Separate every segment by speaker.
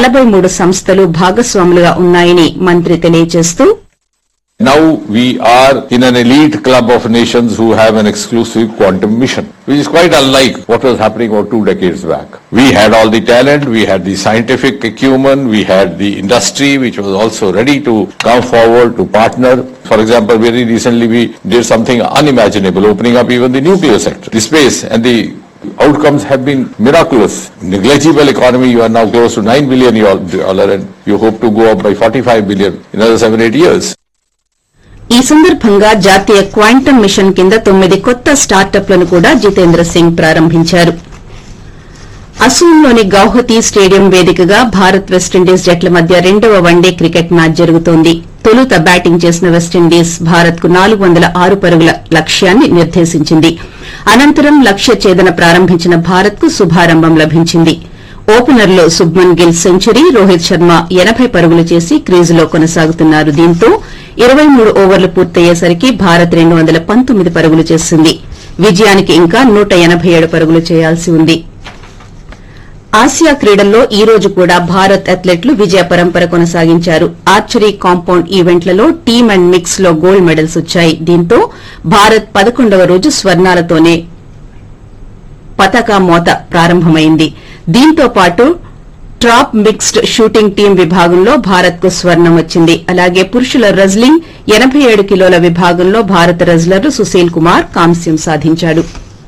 Speaker 1: నలభై మూడు సంస్థలు భాగస్వాములుగా ఉన్నాయని మంత్రి తెలియజేస్తూ
Speaker 2: Now we are in an elite club of nations who have an exclusive quantum mission, which is quite unlike what was happening about two decades back. We had all the talent, we had the scientific acumen, we had the industry which was also ready to come forward to partner. For example, very recently we did something unimaginable, opening up even the nuclear sector, the space and the outcomes have been miraculous. Negligible economy, you are now close to 9 billion dollar and you hope to go up by 45 billion in another 7-8 years.
Speaker 1: ఈ సందర్భంగా జాతీయ quantum mission కింద తొమ్మిది కొత్త స్టార్టప్లను కూడా జితేంద్ర సింగ్ ప్రారంభించారు అసోంలోని Guwahati stadium వేదికగా Bharat West Indies జట్ల మధ్య రెండవ వన్డే క్రికెట్ మ్యాచ్ జరుగుతోంది తొలుత బ్యాటింగ్ చేసిన వెస్టిండీస్ భారత్ కు నాలుగు వందల ఆరు పరుగుల లక్ష్యాన్ని నిర్దేశించింది అనంతరం లక్ష్య ఛేదన ప్రారంభించిన భారత్ కు శుభారంభం లభించింది ఓపెనర్లో శుభ్మన్ గిల్ సెంచరీ రోహిత్ శర్మ ఎనబై పరుగులు చేసి క్రీజులో కొనసాగుతున్నారు దీంతో ఇరవై మూడు ఓవర్లు పూర్తయ్యేసరికి భారత్ రెండు వందల పంతొమ్మిది పరుగులు చేసింది విజయానికి ఇంకా నూట ఎనబై ఏడు పరుగులు చేయాల్సి ఉంది ఆసియా క్రీడల్లో ఈ రోజు కూడా భారత్ అథ్లెట్లు విజయ పరంపర కొనసాగించారు ఆర్చరీ కాంపౌండ్ ఈవెంట్లలో టీమ్ అండ్ మిక్స్ లో గోల్డ్ మెడల్స్ వచ్చాయి దీంతో భారత్ పదకొండవ రోజు స్వర్ణాలతోనే పతాక మోత ప్రారంభమైంది దీంతో పాటు ట్రాప్ మిక్స్డ్ షూటింగ్ టీం విభాగంలో భారత్ కు స్వర్ణం వచ్చింది అలాగే పురుషుల రెజ్లింగ్ ఎనబై ఏడు కిలోల విభాగంలో భారత రెజ్లర్ సుశీల్ కుమార్ కాంస్యం సాధించాడు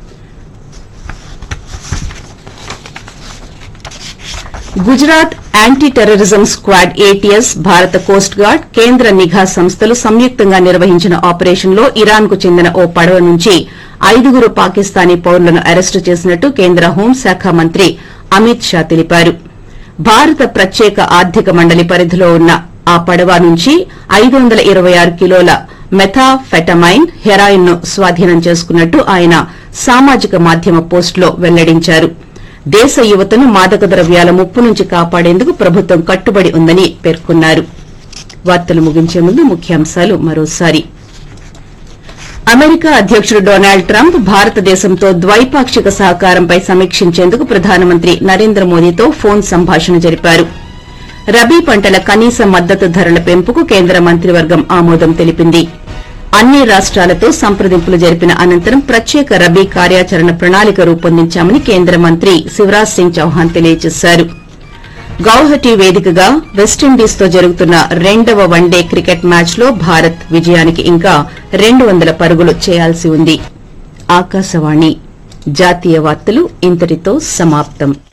Speaker 1: Gujarat anti terrorism squad ATS భారత కోస్ట్ గార్డ్ కేంద్ర నిఘా సంస్థలు సంయుక్తంగా నిర్వహించిన ఆపరేషన్లో ఇరాన్ కు చెందిన ఓ పడవ నుంచి ఐదుగురు పాకిస్తానీ పౌరులను అరెస్టు చేసినట్టు కేంద్ర హోంశాఖ మంత్రి అమిత్ షా తెలిపారు భారత ప్రత్యేక ఆర్థిక మండలి పరిధిలో ఉన్న ఆ పడవ నుంచి ఐదు వందల ఇరవై ఆరు కిలోల మెథాఫెటమైన్ హెరాయిన్ ను స్వాధీనం చేసుకున్నట్టు ఆయన సామాజిక మాధ్యమ పోస్టులో వెల్లడించారు దేశ యువతను మాదక ద్రవ్యాల ముప్పు నుంచి కాపాడేందుకు ప్రభుత్వం కట్టుబడి ఉందని పేర్కొన్నారు వార్తలు ముగించే ముందు ముఖ్యాంశాలు మరోసారి అమెరికా అధ్యకుడు డొనాల్డ్ ట్రంప్ భారతదేశంతో ద్వైపాక్షిక సహకారంపై సమీక్షించేందుకు ప్రధానమంత్రి నరేంద్ర మోదీతో ఫోన్ సంభాషణ జరిపారు రబీ పంటల కనీస మద్దతు ధరల పెంపుకు కేంద్ర మంత్రివర్గం ఆమోదం తెలిపింది అన్ని రాష్ట్రాలతో సంప్రదింపులు జరిపిన అనంతరం ప్రత్యేక రబీ కార్యాచరణ ప్రణాళిక రూపొందించామని కేంద్ర మంత్రి శివరాజ్ సింగ్ చౌహాన్ తెలియజేశారు గౌహటి వేదికగా వెస్టిండీస్ తో జరుగుతున్న రెండవ వన్డే క్రికెట్ మ్యాచ్ లో భారత్ విజయానికి ఇంకా రెండు వందల పరుగులు చేయాల్సి ఉంది ఆకాశవాణి జాతీయ వార్తలు ఇంతటితో సమాప్తం